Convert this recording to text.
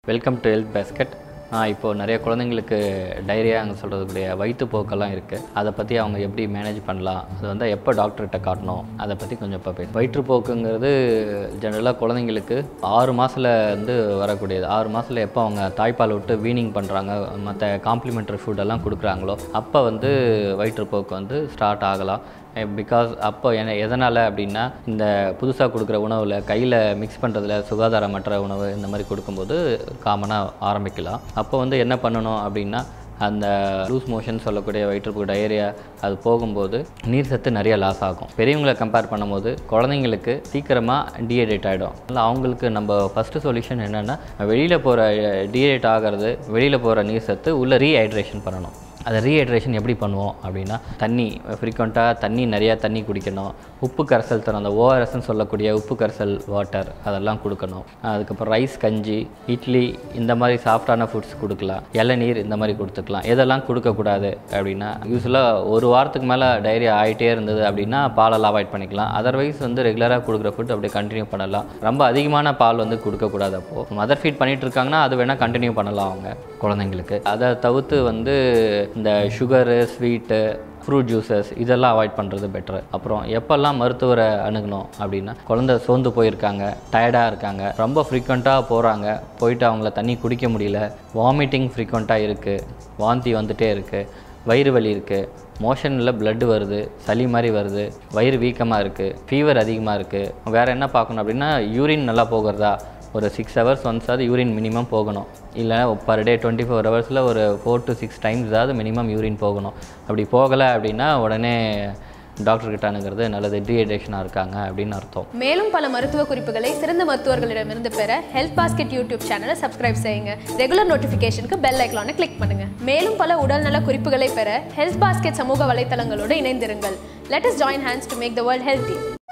welcome to health basket இப்போது நிறைய குழந்தைங்களுக்கு டைரியா அங்கே சொல்கிறதுக்குடைய வயிற்றுப்போக்கெல்லாம் இருக்குது அதை பற்றி அவங்க எப்படி மேனேஜ் பண்ணலாம் அது வந்து எப்போ டாக்டர்கிட்ட காட்டணும் அதை பற்றி கொஞ்சம் இப்போ பேச வயிற்றுப்போக்குங்கிறது ஜென்ரலாக குழந்தைங்களுக்கு ஆறு மாதத்தில் வந்து வரக்கூடியது ஆறு மாதத்தில் எப்போ அவங்க தாய்ப்பால் விட்டு வீனிங் பண்ணுறாங்க மற்ற காம்ப்ளிமெண்ட்ரி ஃபுட்டெல்லாம் கொடுக்குறாங்களோ அப்போ வந்து வயிற்றுப்போக்கு வந்து ஸ்டார்ட் ஆகலாம் பிகாஸ் அப்போ என்ன எதனால் அப்படின்னா இந்த புதுசாக கொடுக்குற உணவில் கையில் மிக்ஸ் பண்ணுறதுல சுகாதாரமற்ற உணவு இந்த மாதிரி கொடுக்கும்போது காமனாக ஆரம்பிக்கலாம் அப்போ வந்து என்ன பண்ணணும் அப்படின்னா அந்த லூஸ் மோஷன் சொல்லக்கூடிய வயிற்றுப்போக்கு டயரியா அது போகும்போது நீர் சத்து நிறைய லாஸ் ஆகும் பெரியவங்களை கம்பேர் பண்ணும்போது குழந்தைங்களுக்கு சீக்கிரமாக டீஹைட்ரேட் ஆகிடும் அதில் அவங்களுக்கு நம்ம ஃபஸ்ட்டு சொல்யூஷன் என்னென்னா வெளியில் போகிற டீஹைட்ரேட் ஆகிறது வெளியில் போகிற நீர் சத்து உள்ள ரீஹைட்ரேஷன் பண்ணணும் அதை ரீஹைட்ரேஷன் எப்படி பண்ணுவோம் அப்படின்னா தண்ணி ஃப்ரீக்வெண்ட்டாக தண்ணி நிறையா தண்ணி குடிக்கணும் உப்பு கரைசல் தரும் அந்த ஓஆர்எஸ்ன்னு சொல்லக்கூடிய உப்பு கரைசல் வாட்டர் அதெல்லாம் கொடுக்கணும் அதுக்கப்புறம் ரைஸ் கஞ்சி இட்லி இந்த மாதிரி சாஃப்டான ஃபுட்ஸ் கொடுக்கலாம் இளநீர் இந்த மாதிரி கொடுத்துக்கலாம் எதெல்லாம் கொடுக்கக்கூடாது அப்படின்னா யூஸ்வலாக ஒரு வாரத்துக்கு மேலே டைரி ஆகிட்டே இருந்தது அப்படின்னா பாலெல்லாம் அவாய்ட் பண்ணிக்கலாம் அதர்வைஸ் வந்து ரெகுலராக கொடுக்குற ஃபுட் அப்படியே கண்டினியூ பண்ணலாம் ரொம்ப அதிகமான பால் வந்து கொடுக்கக்கூடாது அப்போது மதர் ஃபீட் பண்ணிட்டு இருக்காங்கன்னா அது வேணால் கண்டினியூ பண்ணலாம் அவங்க குழந்தைங்களுக்கு அதை தவிர்த்து வந்து இந்த சுகரு ஸ்வீட்டு ஃப்ரூட் ஜூஸஸ் இதெல்லாம் அவாய்ட் பண்ணுறது பெட்ரு அப்புறம் எப்போல்லாம் மருத்துவரை அணுகணும் அப்படின்னா குழந்தை சோர்ந்து போயிருக்காங்க டயர்டாக இருக்காங்க ரொம்ப ஃப்ரீக்வெண்ட்டாக போகிறாங்க போயிட்டு அவங்கள தண்ணி குடிக்க முடியல வாமிட்டிங் ஃப்ரீக்வெண்ட்டாக இருக்குது வாந்தி வந்துட்டே இருக்குது வயிறு வலி இருக்குது மோஷனில் blood வருது சளி மாதிரி வருது வயிறு வீக்கமாக இருக்குது ஃபீவர் அதிகமாக இருக்குது வேறு என்ன பார்க்கணும் அப்படின்னா யூரின் நல்லா போகிறதா ஒரு சிக்ஸ் ஹவர்ஸ் ஒன்ஸாவது யூரின் மினிமம் போகணும் இல்லை பர் டே டுவெண்ட்டி ஃபோர் ஹவர்ஸில் ஒரு ஃபோர் டு சிக்ஸ் டைம்ஸாவது மினிமம் யூரின் போகணும் அப்படி போகலை அப்படின்னா உடனே டாக்டர்கிட்ட அணுகிறது நல்லது டீஹைட்ரேஷனாக இருக்காங்க அப்படின்னு அர்த்தம் மேலும் பல மருத்துவ குறிப்புகளை சிறந்த மருத்துவர்களிடமிருந்து பெற ஹெல்த் பாஸ்கெட் யூடியூப் சேனலை சப்ஸ்கிரைப் செய்யுங்க ரெகுலர் நோட்டிஃபிகேஷனுக்கு பெல் ஐக்கானை கிளிக் பண்ணுங்க மேலும் பல உடல்நல குறிப்புகளை பெற ஹெல்த் பாஸ்கெட் சமூக வலைத்தளங்களோடு இணைந்திருங்கள் let us join hands to make the world healthy